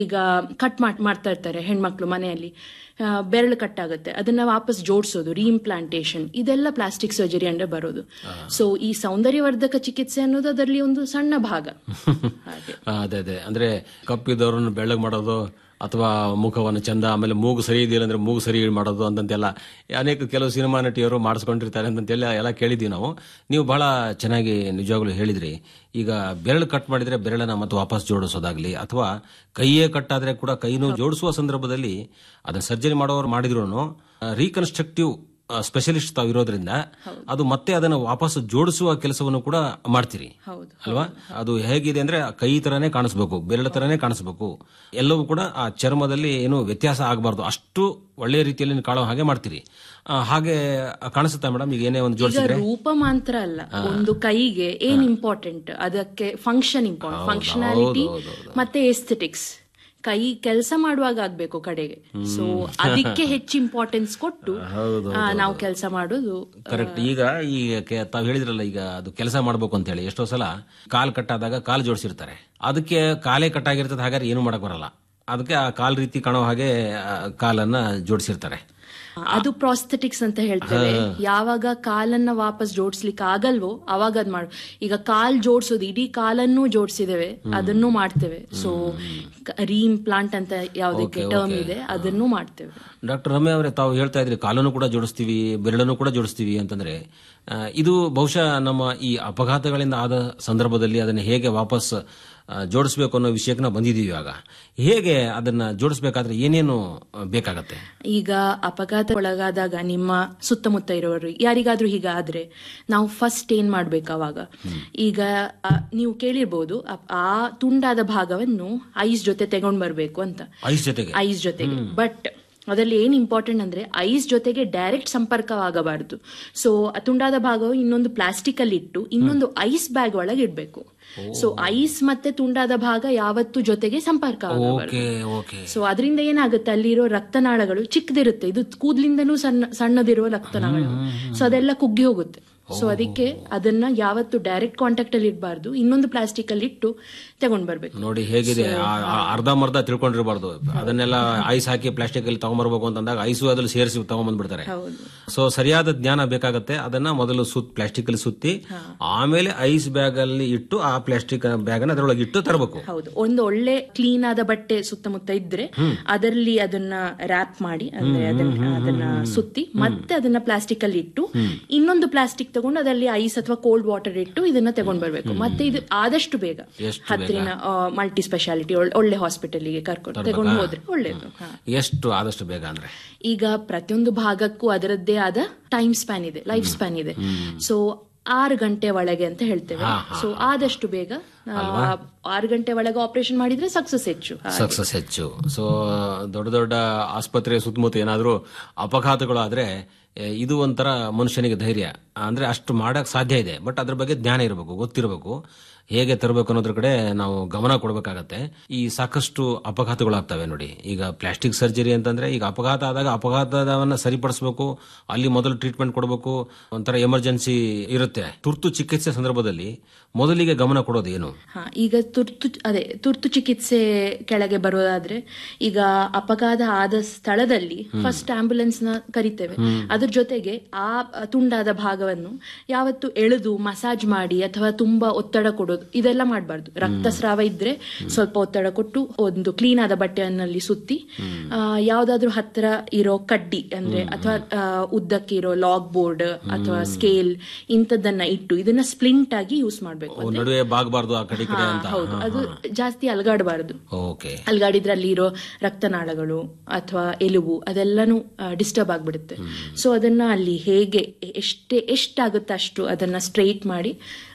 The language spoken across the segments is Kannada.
ಈಗ ಕಟ್ ಮಾಡ್ತಾ ಇರ್ತಾರೆ ಹೆಣ್ಮಕ್ಳು ಮನೆಯಲ್ಲಿ ಆ, ಬೆರಳು ಕಟ್ ಆಗುತ್ತೆ ಅದನ್ನ ವಾಪಸ್ ಜೋಡಿಸೋದು ರೀಇಂಪ್ಲಾಂಟೇಶನ್ ಇದೆಲ್ಲ ಪ್ಲಾಸ್ಟಿಕ್ ಸರ್ಜರಿ ಅಂದ್ರೆ ಬರೋದು ಸೊ ಈ ಸೌಂದರ್ಯವರ್ಧಕ ಚಿಕಿತ್ಸೆ ಅನ್ನೋದು ಅದರಲ್ಲಿ ಒಂದು ಸಣ್ಣ ಭಾಗ ಹಾಗೆ ಆ, ಅದೇ ಅದೇ ಅಂದ್ರೆ ಕಪ್ಪಿದವ್ರನ್ನ ಬೆಳ್ಳಗ್ ಮಾಡೋದು ಅಥವಾ ಮುಖವನ್ನು ಚಂದ ಆಮೇಲೆ ಮೂಗು ಸರಿ ಇದೆಯಲ್ಲ ಅಂದ್ರೆ ಮೂಗು ಸರಿ ಮಾಡೋದು ಅಂತಂತೆಲ್ಲ ಅನೇಕ ಕೆಲವು ಸಿನಿಮಾ ನಟಿಯರು ಮಾಡಿಸ್ಕೊಂಡಿರ್ತಾರೆ ಅಂತಂತೆಲ್ಲ ಎಲ್ಲ ಕೇಳಿದ್ವಿ ನಾವು ನೀವು ಬಹಳ ಚೆನ್ನಾಗಿ ನಿಜವಾಗ್ಲೂ ಹೇಳಿದ್ರಿ ಈಗ ಬೆರಳು ಕಟ್ ಮಾಡಿದ್ರೆ ಬೆರಳನ್ನ ಮತ್ತೆ ವಾಪಸ್ ಜೋಡಿಸೋದಾಗ್ಲಿ ಅಥವಾ ಕೈಯೇ ಕಟ್ ಆದ್ರೆ ಕೂಡ ಕೈನೂ ಜೋಡಿಸುವ ಸಂದರ್ಭದಲ್ಲಿ ಅದನ್ನ ಸರ್ಜರಿ ಮಾಡೋರು ಮಾಡಿದ್ರು ರೀಕನ್ಸ್ಟ್ರಕ್ಟಿವ್ ಸ್ಪೆಷಲಿಸ್ಟ್ ತಾವು ಇರೋದ್ರಿಂದ ಅದು ಮತ್ತೆ ಅದನ್ನು ವಾಪಸ್ ಜೋಡಿಸುವ ಕೆಲಸವನ್ನು ಕೂಡ ಮಾಡ್ತೀರಿ ಹೌದು ಅಲ್ವಾ ಅದು ಹೇಗಿದೆ ಅಂದ್ರೆ ಕೈ ತರನೇ ಕಾಣಿಸ್ಬೇಕು ಬೆರಳ ತರನೇ ಕಾಣಿಸ್ಬೇಕು ಎಲ್ಲವೂ ಕೂಡ ಆ ಚರ್ಮದಲ್ಲಿ ಏನು ವ್ಯತ್ಯಾಸ ಆಗಬಾರ್ದು ಅಷ್ಟು ಒಳ್ಳೆಯ ರೀತಿಯಲ್ಲಿ ನೀವು ಕಾಣೋ ಹಾಗೆ ಮಾಡ್ತೀರಿ ಆ, ಹಾಗೆ ಕಾಣಿಸುತ್ತಾ ಮೇಡಮ್ ಈಗ ಏನೇ ಒಂದು ಈಗ ಜೋಡಿಸಿದ್ರೆ ರೂಪ ಮಾತ್ರ ಅಲ್ಲ ಒಂದು ಕೈಗೆ ಏನ್ ಇಂಪಾರ್ಟೆಂಟ್ ಅದಕ್ಕೆ ಫಂಕ್ಷನ್ ಇಂಪಾರ್ಟೆಂಟ್ ಫಂಕ್ಷನಾಲಿಟಿ ಮತ್ತೆ ಎಸ್ಥೆಟಿಕ್ಸ್ ಕೈ ಕೆಲಸ ಮಾಡುವಾಗ ಆಗ್ಬೇಕು ಕಡೆಗೆ ಸೊ ಅದಕ್ಕೆ ಹೆಚ್ಚು ಇಂಪಾರ್ಟೆನ್ಸ್ ಕೊಟ್ಟು ಆ, ನಾವು ಕೆಲಸ ಮಾಡೋದು ಕರೆಕ್ಟ್ ಈಗ ಈ ಕೆ- ತಾವ್ ಹೇಳಿದ್ರಲ್ಲ ಈಗ ಅದು ಕೆಲಸ ಮಾಡ್ಬೇಕು ಅಂತ ಹೇಳಿ ಎಷ್ಟೋ ಸಲ ಕಾಲ್ ಕಟ್ಟಾದಾಗ ಕಾಲ್ ಜೋಡಿಸಿರ್ತಾರೆ ಅದಕ್ಕೆ ಕಾಲೇ ಕಟ್ಟಾಗಿರ್ತದೆ ಹಾಗಾದ್ರೆ ಏನು ಮಾಡಕ್ ಬರಲ್ಲ ಅದಕ್ಕೆ ಆ ಕಾಲ್ ರೀತಿ ಕಾಣೋ ಹಾಗೆ ಆ, ಕಾಲನ್ನ ಜೋಡಿಸಿರ್ತಾರೆ ಅದು ಪ್ರಾಸ್ಥೆಟಿಕ್ಸ್ ಅಂತ ಹೇಳ್ತೇವೆ ಯಾವಾಗ ಕಾಲನ್ನ ವಾಪಸ್ ಜೋಡಿಸ್ಲಿಕ್ಕೆ ಆಗಲ್ವೋ ಅವಾಗ ಅದ್ ಮಾಡು ಈಗ ಕಾಲ್ ಜೋಡಿಸೋದು ಇಡೀ ಕಾಲನ್ನು ಜೋಡಿಸಿದೇವೆ ಅದನ್ನು ಮಾಡ್ತೇವೆ ಸೊ ರೀಇಂಪ್ಲಾಂಟ್ ಅಂತ ಯಾವ್ದಕ್ಕೆ ಟರ್ಮ್ ಇದೆ ಅದನ್ನು ಮಾಡ್ತೇವೆ ಡಾಕ್ಟರ್ ರಮ್ಯ ಅವರೇ ತಾವು ಹೇಳ್ತಾ ಇದ್ರಿ ಕಾಲನ್ನು ಕೂಡ ಜೋಡಿಸ್ತೀವಿ ಬೆರಳನ್ನು ಕೂಡ ಜೋಡಿಸ್ತೀವಿ ಅಂತಂದ್ರೆ ಆ, ಇದು ಬಹುಶಃ ನಮ್ಮ ಈ ಅಪಘಾತಗಳಿಂದ ಆದ ಸಂದರ್ಭದಲ್ಲಿ ಅದನ್ನು ಹೇಗೆ ವಾಪಸ್ ಆ, ಜೋಡಿಸ್ಬೇಕು ಅನ್ನೋ ವಿಷಯಕ್ಕೆ ನಾವು ಬಂದಿದ್ದೀವಿ ಇವಾಗ ಹೇಗೆ ಅದನ್ನ ಜೋಡಿಸ್ಬೇಕಾದ್ರೆ ಏನೇನು ಆ, ಬೇಕಾಗತ್ತೆ ಈಗ ಅಪಘಾತ ಒಳಗಾದಾಗ ನಿಮ್ಮ ಸುತ್ತಮುತ್ತ ಇರೋರು ಯಾರಿಗಾದ್ರೂ ಹೀಗಾದ್ರೆ ನಾವು ಫಸ್ಟ್ ಏನ್ ಮಾಡ್ಬೇಕು ಅವಾಗ ಈಗ ಆ, ನೀವು ಕೇಳಿರ್ಬೋದು ಅಪ್- ಆ ತುಂಡಾದ ಭಾಗವನ್ನು ಐಸ್ ಜೊತೆ ತಗೊಂಡ್ ಬರ್ಬೇಕು ಅಂತ ಐಸ್ ಜೊತೆಗೆ ಐಸ್ ಜೊತೆಗೆ ಬಟ್ ಅದರಲ್ಲಿ ಏನ್ ಇಂಪಾರ್ಟೆಂಟ್ ಅಂದ್ರೆ ಐಸ್ ಜೊತೆಗೆ ಡೈರೆಕ್ಟ್ ಸಂಪರ್ಕವಾಗಬಾರದು ಸೊ ತುಂಡಾದ ಭಾಗವು ಇನ್ನೊಂದು ಪ್ಲಾಸ್ಟಿಕ್ ಅಲ್ಲಿ ಇಟ್ಟು ಇನ್ನೊಂದು ಐಸ್ ಬ್ಯಾಗ್ ಒಳಗೆ ಇಡ್ಬೇಕು ಸೊ ಐಸ್ ಮತ್ತೆ ತುಂಡಾದ ಭಾಗ ಯಾವತ್ತು ಜೊತೆಗೆ ಸಂಪರ್ಕ ಆಗಬಾರದು ಓಕೆ ಓಕೆ ಸೊ ಅದರಿಂದ ಏನಾಗುತ್ತೆ ಅಲ್ಲಿರೋ ರಕ್ತನಾಳಗಳು ಚಿಕ್ಕದಿರುತ್ತೆ ಇದು ಕೂದ್ಲಿಂದನೂ ಸಣ್ಣ ಸಣ್ಣದಿರುವ ರಕ್ತನಾಳಗಳು ಸೊ ಅದೆಲ್ಲ ಕುಗ್ಗಿ ಹೋಗುತ್ತೆ ಸೊ ಅದಕ್ಕೆ ಅದನ್ನ ಯಾವತ್ತು ಡೈರೆಕ್ಟ್ ಕಾಂಟ್ಯಾಕ್ಟ್ ಅಲ್ಲಿ ಇಡಬಾರ್ದು ಇನ್ನೊಂದು ಪ್ಲಾಸ್ಟಿಕ್ ಅಲ್ಲಿ ಇಟ್ಟು ತಗೊಂಡ್ ಬರ್ಬೇಕು ನೋಡಿ ಹೇಗಿದೆ ಆ- ಆ ಅರ್ಧಂಬರ್ಧ ತಿಳ್ಕೊಂಡಿರಬಾರ್ದು ಅದನ್ನೆಲ್ಲ ಐಸ್ ಹಾಕಿ ಪ್ಲಾಸ್ಟಿಕ್ ಅಲ್ಲಿ ತಗೊಂಬರ್ಬೇಕು ಅಂತಂದಾಗ ಐಸು ಅದ್ರಲ್ಲಿ ಸೇರಿಸಿ ತಗೊಂಬಂದ್ಬಿಡ್ತಾರೆ ಹೌದು ಸೊ ಸರಿಯಾದ ಜ್ಞಾನ ಬೇಕಾಗತ್ತೆ ಅದನ್ನ ಮೊದಲು ಸುತ್ ಪ್ಲಾಸ್ಟಿಕ್ ಅಲ್ಲಿ ಸುತ್ತಿ ಆಮೇಲೆ ಐಸ್ ಬ್ಯಾಗ್ ಅಲ್ಲಿ ಇಟ್ಟು ಆ ಪ್ಲಾಸ್ಟಿಕ್ ಬ್ಯಾಗ್ ಅನ್ನ ಅದರೊಳಗೆ ಇಟ್ಟು ತರಬೇಕು ಹೌದು ಒಂದು ಒಳ್ಳೆ ಕ್ಲೀನ್ ಆದ ಬಟ್ಟೆ ಸುತ್ತಮುತ್ತ ಇದ್ರೆ ಅದರಲ್ಲಿ ಅದನ್ನ ರ್ಯಾಪ್ ಮಾಡಿ ಅಂದ್ರೆ ಅದನ್ನ ಅದನ್ನ ಸುತ್ತಿ ಮತ್ತೆ ಅದನ್ನ ಪ್ಲಾಸ್ಟಿಕ್ ಅಲ್ಲಿ ಇಟ್ಟು ಇನ್ನೊಂದು ಪ್ಲಾಸ್ಟಿಕ್ ತಗೊಂಡು ಅದರಲ್ಲಿ ಐಸ್ ಅಥವಾ ಕೋಲ್ಡ್ ವಾಟರ್ ಇಟ್ಟು ಇದನ್ನ ತಗೊಂಡ್ ಬರ್ಬೇಕು ಮತ್ತೆ ಇದು ಆದಷ್ಟು ಬೇಗ ಎಷ್ಟು ಹತ್ತಿರ ಮಲ್ಟಿ ಸ್ಪೆಷಾಲಿಟಿ ಒಳ್ಳೆ ಹಾಸ್ಪಿಟಲ್ಗೆ ಕರ್ಕೊಂಡು ತಗೊಂಡು ಹೋದ್ರೆ ಒಳ್ಳೇದು ಹಾ. ಎಷ್ಟು ಆದಷ್ಟು ಬೇಗ ಅಂದ್ರೆ ಈಗ ಪ್ರತಿಯೊಂದು ಭಾಗಕ್ಕೂ ಅದರದ್ದೇ ಆದ ಟೈಮ್ ಸ್ಪ್ಯಾನ್ ಇದೆ ಲೈಫ್ ಸ್ಪ್ಯಾನ್ ಇದೆ ಸೊ ಆರು ಗಂಟೆ ಒಳಗೆ ಅಂತ ಹೇಳ್ತೇವೆ ಸೊ ಆದಷ್ಟು ಬೇಗ ಆ, ಆರು ಗಂಟೆ ಒಳಗೆ ಆಪರೇಷನ್ ಮಾಡಿದ್ರೆ ಸಕ್ಸಸ್ ಹೆಚ್ಚು ಹಾ. ಸಕ್ಸಸ್ ಹೆಚ್ಚು ಸೊ ದೊಡ್ಡ ದೊಡ್ಡ ಆಸ್ಪತ್ರೆ ಸುತ್ತಮುತ್ತ ಏನಾದರೂ ಅಪಘಾತಗಳು ಆದ್ರೆ ಎ, ಇದು ಒಂಥರ ಮನುಷ್ಯನಿಗೆ ಧೈರ್ಯ ಅಂದ್ರೆ ಅಷ್ಟು ಮಾಡಕ್ ಸಾಧ್ಯ ಇದೆ ಬಟ್ ಅದ್ರ ಬಗ್ಗೆ ಜ್ಞಾನ ಇರಬೇಕು ಗೊತ್ತಿರಬೇಕು ಹೇಗೆ ತರಬೇಕು ಅನ್ನೋದ್ರ ಕಡೆ ನಾವು ಗಮನ ಕೊಡಬೇಕಾಗತ್ತೆ ಈ ಸಾಕಷ್ಟು ಅಪಘಾತಗಳಾಗ್ತವೆ ನೋಡಿ ಈಗ ಪ್ಲಾಸ್ಟಿಕ್ ಸರ್ಜರಿ ಅಂತಂದ್ರೆ ಈಗ ಅಪಘಾತ ಆದಾಗ ಅಪಘಾತವನ್ನ ಸರಿಪಡಿಸಬೇಕು ಅಲ್ಲಿ ಮೊದಲು ಟ್ರೀಟ್ಮೆಂಟ್ ಕೊಡಬೇಕು ಒಂಥರ ಎಮರ್ಜೆನ್ಸಿ ಇರುತ್ತೆ ತುರ್ತು ಚಿಕಿತ್ಸೆ ಸಂದರ್ಭದಲ್ಲಿ ಮೊದಲಿಗೆ ಗಮನ ಕೊಡೋದು ಏನು ಹಾ ಈಗ ತುರ್ತು ಅದೇ ತುರ್ತು ಚಿಕಿತ್ಸೆ ಕೆಳಗೆ ಬರೋದಾದ್ರೆ ಈಗ ಅಪಘಾತ ಆದ ಸ್ಥಳದಲ್ಲಿ ಫಸ್ಟ್ ಆಂಬ್ಯುಲೆನ್ಸ್ ನ ಕರಿತೇವೆ ಅದ್ರ ಜೊತೆಗೆ ಆ ತುಂಡಾದ ಭಾಗವನ್ನು ಯಾವತ್ತು ಎಳೆದು ಮಸಾಜ್ ಮಾಡಿ ಅಥವಾ ತುಂಬಾ ಒತ್ತಡ ಕೊಡೋದು ಇದೆಲ್ಲ ಮಾಡಬಾರ್ದು ರಕ್ತಸ್ರಾವ ಇದ್ರೆ ಸ್ವಲ್ಪ ಒತ್ತಡ ಕೊಟ್ಟು ಒಂದು ಕ್ಲೀನ್ ಆದ ಬಟ್ಟೆಯಲ್ಲಿ ಸುತ್ತಿ ಆ, ಯಾವ್ದಾದ್ರು ಹತ್ತಿರ ಇರೋ ಕಡ್ಡಿ ಅಂದ್ರೆ ಅಥವಾ ಆ, ಉದ್ದಕ್ಕೆ ಇರೋ ಲಾಗ್ ಬೋರ್ಡ್ ಅಥವಾ ಸ್ಕೇಲ್ ಇಂಥದ್ದನ್ನ ಇಟ್ಟು ಇದನ್ನ ಸ್ಪ್ಲಿಂಟ್ ಆಗಿ ಯೂಸ್ ಮಾಡಬೇಕು ಓ, ನಡುವೆ ಬಾಗಬಾರ್ದು ಆ ಕಡೆ ಈ ಕಡೆ ಅಂತ ಹೌದು ಅದು ಜಾಸ್ತಿ ಅಲಗಾಡಬಾರದು ಓಕೆ ಅಲ್ಗಾಡಿದ್ರೆ ಅಲ್ಲಿ ಇರೋ ರಕ್ತನಾಳಗಳು ಅಥವಾ ಎಲುಬು ಅದೆಲ್ಲಾನು ಡಿಸ್ಟರ್ಬ್ ಆಗ್ಬಿಡುತ್ತೆ ಸೊ ಅದನ್ನ ಅಲ್ಲಿ ಹೇಗೆ ಎಷ್ಟೇ ಎಷ್ಟಾಗುತ್ತೆ ಅಷ್ಟು ಅದನ್ನ ಸ್ಟ್ರೈಟ್ ಮಾಡಿ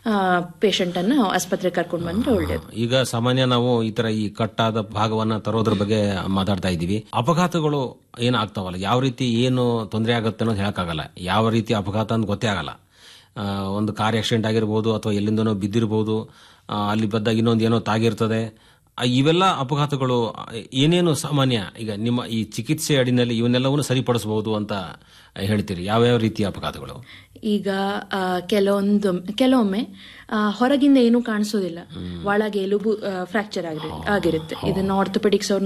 ಪೇಷಂಟ್ ಅನ್ನ ಆಸ್ಪತ್ರೆ ಕರ್ಕೊಂಡು ಬಂದ್ರೆ ಒಳ್ಳೇದು ಈಗ ಸಾಮಾನ್ಯ ನಾವು ಈ ತರ ಈ ಕಟ್ಟಾದ ಭಾಗವನ್ನ ತರೋದ್ರ ಬಗ್ಗೆ ಮಾತಾಡ್ತಾ ಇದ್ದೀವಿ ಅಪಘಾತಗಳು ಏನಾಗ್ತಾವಲ್ಲ ಯಾವ ರೀತಿ ಏನು ತೊಂದರೆ ಆಗುತ್ತೆ ಅನ್ನೋದು ಹೇಳಕ್ಕಾಗಲ್ಲ ಯಾವ ರೀತಿ ಅಪಘಾತ ಅಂತ ಗೊತ್ತೇ ಆಗಲ್ಲ ಆ, ಒಂದು ಕಾರ್ ಆಕ್ಸಿಡೆಂಟ್ ಆಗಿರ್ಬೋದು ಅಥವಾ ಎಲ್ಲಿಂದನೋ ಬಿದ್ದಿರ್ಬೋದು ಆ, ಅಲ್ಲಿ ಬದ್ದಾಗ ಇನ್ನೊಂದು ಏನೋ ತಾಗಿರ್ತದೆ ಆ, ಇವೆಲ್ಲ ಅಪಘಾತಗಳು ಆ, ಏನೇನು ಸಾಮಾನ್ಯ ಈಗ ನಿಮ್ಮ ಈ ಚಿಕಿತ್ಸೆ ಅಡಿನಲ್ಲಿ ಇವನ್ನೆಲ್ಲವನ್ನು ಸರಿಪಡಿಸಬಹುದು ಅಂತ ಹೇಳ್ತೀರಿ ಯಾವ್ಯಾವ ರೀತಿಯ ಅಪಘಾತಗಳು ಈಗ ಆ, ಕೆಲವೊಂದು ಕೆಲವೊಮ್ಮೆ ಆ, ಹೊರಗಿಂದ ಏನೂ ಕಾಣಿಸೋದಿಲ್ಲ ಒಳಗೆ ಎಲುಬು ಫ್ರಾಕ್ಚರ್ ಆಗಿರುತ್ತೆ ಇದನ್ನ ಆರ್ಥೋಪೆಡಿಕ್ಸ್ ಅವ್ರು